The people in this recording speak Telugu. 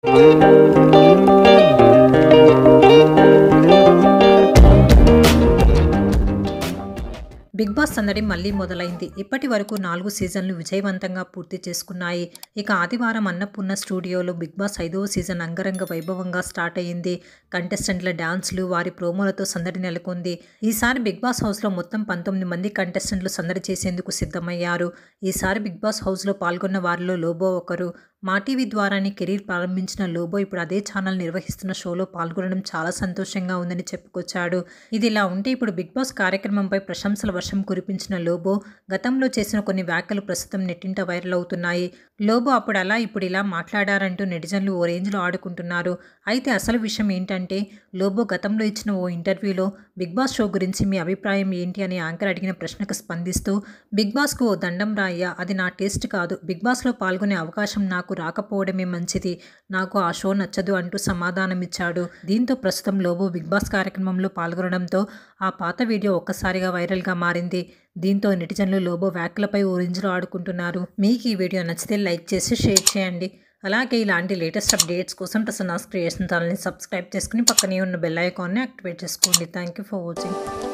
బిగ్ బాస్ సందడి మళ్లీ మొదలైంది ఇప్పటి వరకు నాలుగు సీజన్లు విజయవంతంగా పూర్తి చేసుకున్నాయి ఇక ఆదివారం అన్నపూర్ణ స్టూడియోలో బిగ్ బాస్ ఐదవ సీజన్ అంగరంగ వైభవంగా స్టార్ట్ అయ్యింది కంటెస్టెంట్ల డాన్స్లు వారి ప్రోమోలతో సందడి నెలకొంది ఈసారి బిగ్ బాస్ హౌస్లో మొత్తం పంతొమ్మిది మంది కంటెస్టెంట్లు సందడి చేసేందుకు సిద్ధమయ్యారు ఈసారి బిగ్ బాస్ హౌస్లో పాల్గొన్న వారిలో లోబో ఒకరు మా టీవీ ద్వారానే కెరీర్ ప్రారంభించిన లోబో ఇప్పుడు అదే ఛానల్ నిర్వహిస్తున్న షోలో పాల్గొనడం చాలా సంతోషంగా ఉందని చెప్పుకొచ్చాడు ఇది ఇలా ఉంటే ఇప్పుడు బిగ్ బాస్ కార్యక్రమంపై ప్రశంసల వర్షం కురిపించిన లోబో గతంలో చేసిన కొన్ని వ్యాఖ్యలు ప్రస్తుతం నెట్టింట వైరల్ అవుతున్నాయి లోబో అప్పుడు అలా ఇప్పుడు ఇలా మాట్లాడారంటూ నెటిజన్లు ఓ రేంజ్లో ఆడుకుంటున్నారు అయితే అసలు విషయం ఏంటంటే లోబో గతంలో ఇచ్చిన ఓ ఇంటర్వ్యూలో బిగ్ బాస్ షో గురించి మీ అభిప్రాయం ఏంటి అని యాంకర్ అడిగిన ప్రశ్నకు స్పందిస్తూ బిగ్ బాస్కు ఓ దండం రాయ్యా అది నా టేస్ట్ కాదు బిగ్ బాస్లో పాల్గొనే అవకాశం నాకు రాకపోవడమే మంచిది నాకు ఆ షో నచ్చదు అంటూ సమాధానమిచ్చాడు దీంతో ప్రస్తుతం లోబో బిగ్ బాస్ కార్యక్రమంలో పాల్గొనడంతో ఆ పాత వీడియో ఒక్కసారిగా వైరల్గా మారింది దీంతో నెటిజన్లు లోబో వ్యాఖ్యలపై ఓ రేంజ్లో ఆడుకుంటున్నారు మీకు ఈ వీడియో నచ్చితే లైక్ చేసి షేర్ చేయండి అలాగే ఇలాంటి లేటెస్ట్ అప్డేట్స్ కోసం ప్రసన్నాస్ క్రియేషన్ ఛానల్ని సబ్స్క్రైబ్ చేసుకుని పక్కనే ఉన్న బెల్ ఐకాన్ని యాక్టివేట్ చేసుకోండి థ్యాంక్ యూ ఫర్ వాచింగ్